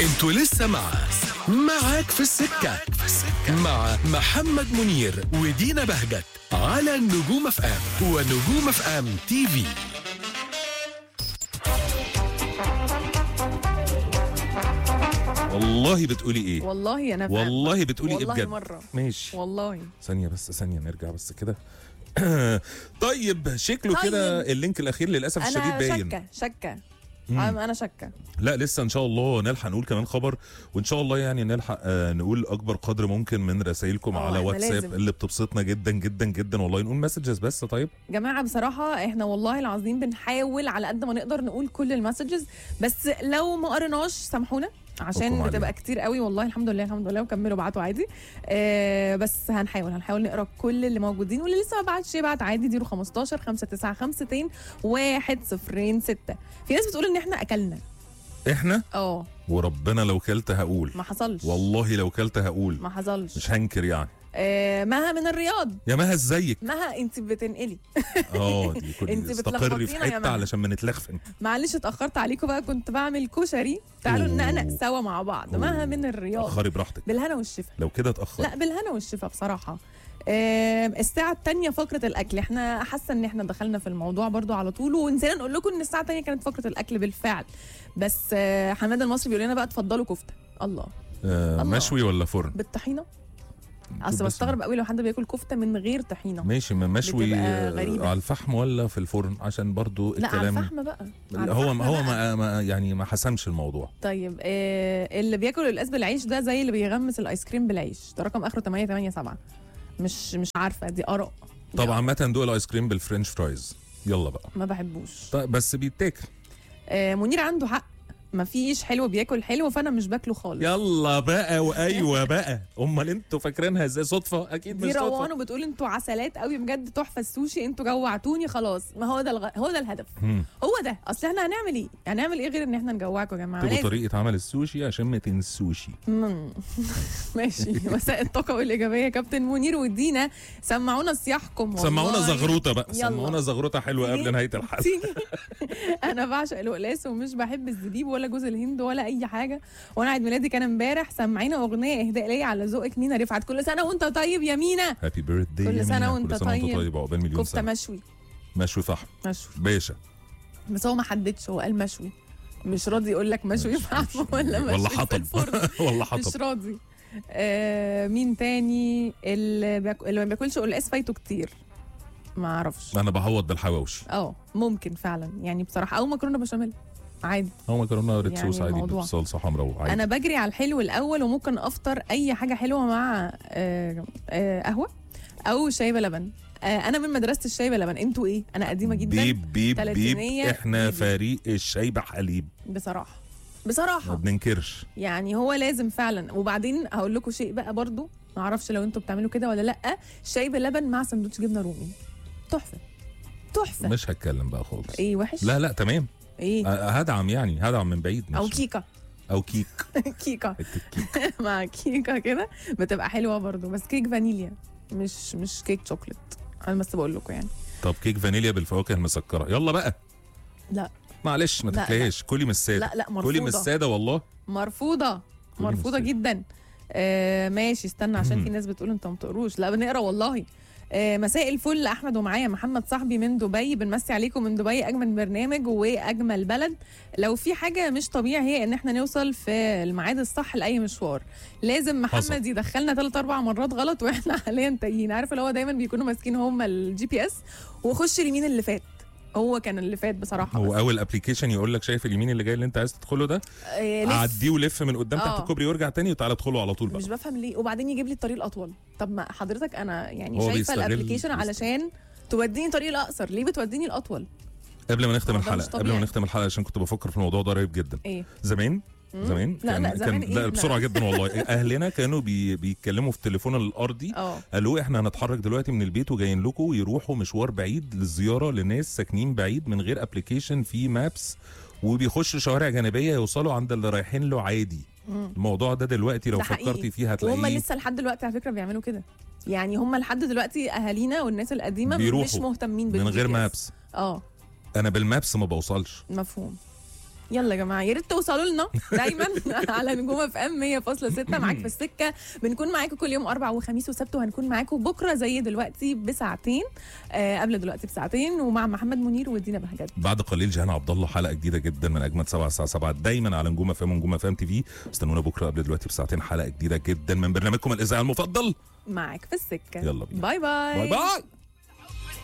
انتوا لسه مع معاك في السكة مع محمد منير ودينا بهجت على النجوم اف ام ونجوم اف ام تي في والله بتقولي ايه والله انا فاهم. والله بتقولي ايه والله بجد مره ماشي والله ثانيه بس ثانيه نرجع بس كده طيب شكله طيب. كده اللينك الاخير للاسف الشديد انا باين شاكه شاكه مم. انا شاكه لا لسه ان شاء الله نلحق نقول كمان خبر وان شاء الله يعني نلحق آه، نقول اكبر قدر ممكن من رسائلكم آه، على إحنا واتساب لازم. اللي بتبسطنا جدا جدا جدا والله نقول مسجز بس طيب جماعه بصراحه احنا والله العظيم بنحاول على قد ما نقدر نقول كل المسجز بس لو ما قريناش سامحونا عشان حكم بتبقى علينا. كتير قوي والله الحمد لله الحمد لله وكملوا بعتوا عادي آه بس هنحاول هنحاول نقرا كل اللي موجودين واللي لسه ما بعتش يبعت عادي دي 15 595 106 في ناس بتقول ان احنا اكلنا احنا اه وربنا لو كلت هقول ما حصلش والله لو كلت هقول ما حصلش مش هنكر يعني آه مها من الرياض يا مها ازيك مها انت بتنقلي اه دي كل انت استقري في بتلخبطينا يا حته مها. علشان ما نتلخفن معلش اتاخرت عليكم بقى كنت بعمل كشري تعالوا أوه. ننقنق سوا مع بعض مها من الرياض اخري براحتك بالهنا والشفا لو كده اتاخر لا بالهنا والشفا بصراحه آم، الساعة التانية فقرة الأكل احنا حاسة ان احنا دخلنا في الموضوع برضو على طول ونسينا نقول لكم ان الساعة التانية كانت فقرة الأكل بالفعل بس آه، حماد المصري بيقول لنا بقى اتفضلوا كفتة الله آه الله. مشوي ولا فرن بالطحينة شوف اصل بس. بستغرب قوي لو حد بياكل كفتة من غير طحينة ماشي ما مشوي بتبقى آه، غريبة. على الفحم ولا في الفرن عشان برضو لا على الكلام الفحم بقى على هو الفحم هو بقى. ما, ما يعني ما حسمش الموضوع طيب آه اللي بياكل القلقاس بالعيش ده زي اللي بيغمس الايس كريم بالعيش ده رقم اخره 887 مش مش عارفه دي اراء دي طبعا آراء. عامه دوق الايس كريم بالفرنش فرايز يلا بقى ما بحبوش طيب بس بيتاكل آه منير عنده حق ما فيش حلو بياكل حلو فانا مش باكله خالص يلا بقى وايوه بقى امال انتوا فاكرينها ازاي صدفه اكيد دي مش روان صدفه وبتقول انتوا عسلات قوي بجد تحفه السوشي انتوا جوعتوني خلاص ما هو ده الغ... هو ده الهدف مم. هو ده اصل احنا هنعمل ايه هنعمل ايه غير ان احنا نجوعكم يا جماعه اكتبوا لازم. طريقه عمل السوشي عشان ما تنسوشي مم. ماشي مساء الطاقه والايجابيه يا كابتن منير ودينا سمعونا صياحكم والله. سمعونا زغروطه بقى يلا. سمعونا زغروطه حلوه تيجي؟ قبل نهايه الحلقه تيجي انا بعشق القلاص ومش بحب الزبيب ولا جوز الهند ولا اي حاجه وانا عيد ميلادي كان امبارح سمعينا اغنيه اهداء ليا على ذوقك مينا رفعت كل سنه وانت طيب يا مينا هابي بيرث داي كل سنة وانت كل سنه وانت طيب. طيب عقبال مليون كفته سنه مشوي مشوي فحم مشوي باشا بس هو ما حددش هو قال مشوي مش راضي يقول لك مشوي فحم ولا مشوي ولا في حطب الفرن. ولا مش حطب راضي آه مين تاني اللي, بياك... اللي ما بياكلش قلقاس فايته كتير ما اعرفش انا بعوض بالحواوشي اه ممكن فعلا يعني بصراحه او مكرونه بشاميل عادي هو مكرونه ريد يعني صوص عادي الموضوع. بصلصه حمراء عادي انا بجري على الحلو الاول وممكن افطر اي حاجه حلوه مع آه، آه، قهوه او شاي بلبن آه، انا من مدرسه الشاي بلبن انتوا ايه انا قديمه جدا بيب بيب بيب تلاتينية احنا بيبي. فريق الشاي بحليب بصراحه ما بصراحه بننكرش يعني هو لازم فعلا وبعدين هقول لكم شيء بقى برضو ما اعرفش لو انتوا بتعملوا كده ولا لا شاي بلبن مع سندوتش جبنه رومي تحفه تحفه مش هتكلم بقى خالص ايه وحش لا لا تمام ايه أه، هدعم يعني هدعم من بعيد مش او كيكه او كيك كيكه حتة كيك مع كيكه كده بتبقى حلوه برضو بس كيك فانيليا مش مش كيك شوكليت انا بس بقول لكم يعني طب كيك فانيليا بالفواكه المسكره يلا بقى لا معلش ما لا، تاكلهاش كلي من الساده لا لا كلي من مرفوضه الساده والله مرفوضه كلي مرفوضه مستوي. جدا آه ماشي استنى عشان في ناس بتقول انتوا ما بتقروش لا بنقرا والله آه مساء الفل احمد ومعايا محمد صاحبي من دبي بنمسي عليكم من دبي اجمل برنامج واجمل بلد لو في حاجه مش طبيعي هي ان احنا نوصل في الميعاد الصح لاي مشوار لازم محمد حصل. يدخلنا ثلاث اربع مرات غلط واحنا حاليا تايهين عارف اللي هو دايما بيكونوا ماسكين هم الجي بي اس وخش اليمين اللي فات هو كان اللي فات بصراحه هو بس. اول ابلكيشن يقول لك شايف اليمين اللي جاي اللي انت عايز تدخله ده آه لف. عديه ولف من قدام تحت آه. الكوبري وارجع تاني وتعالى ادخله على طول بقى مش بفهم ليه وبعدين يجيب لي الطريق الاطول طب ما حضرتك انا يعني هو شايفه بيستغل- الابلكيشن بيست- علشان توديني طريق الاقصر ليه بتوديني الاطول قبل ما نختم هو ده مش الحلقه قبل ما طبيعي. نختم الحلقه عشان كنت بفكر في الموضوع ده قريب جدا ايه زمان مم. زمان لا، كان لا، زمان كان إيه؟ لا لا. بسرعه جدا والله اهلنا كانوا بي بيتكلموا في التليفون الارضي اه قالوا احنا هنتحرك دلوقتي من البيت وجايين لكم يروحوا مشوار بعيد للزياره لناس ساكنين بعيد من غير ابلكيشن في مابس وبيخشوا شوارع جانبيه يوصلوا عند اللي رايحين له عادي مم. الموضوع ده دلوقتي لو ده حقيقي. فكرتي فيه وهم هتلاقيه لسه لحد دلوقتي على فكره بيعملوا كده يعني هم لحد دلوقتي اهالينا والناس القديمه بيروحوا مش مهتمين من بالجي غير بي إس. مابس اه انا بالمابس ما بوصلش مفهوم يلا يا جماعه يا ريت توصلوا لنا دايما على نجوم اف ام 100.6 معاك في السكه بنكون معاكم كل يوم اربع وخميس وسبت وهنكون معاكم بكره زي دلوقتي بساعتين آه قبل دلوقتي بساعتين ومع محمد منير ودينا بهجت بعد قليل جهان عبد الله حلقه جديده جدا من اجمد 7 الساعه 7 دايما على نجوم اف ام ونجوم اف ام تي في استنونا بكره قبل دلوقتي بساعتين حلقه جديده جدا من برنامجكم الاذاعي المفضل معاك في السكه يلا بينا. باي باي باي باي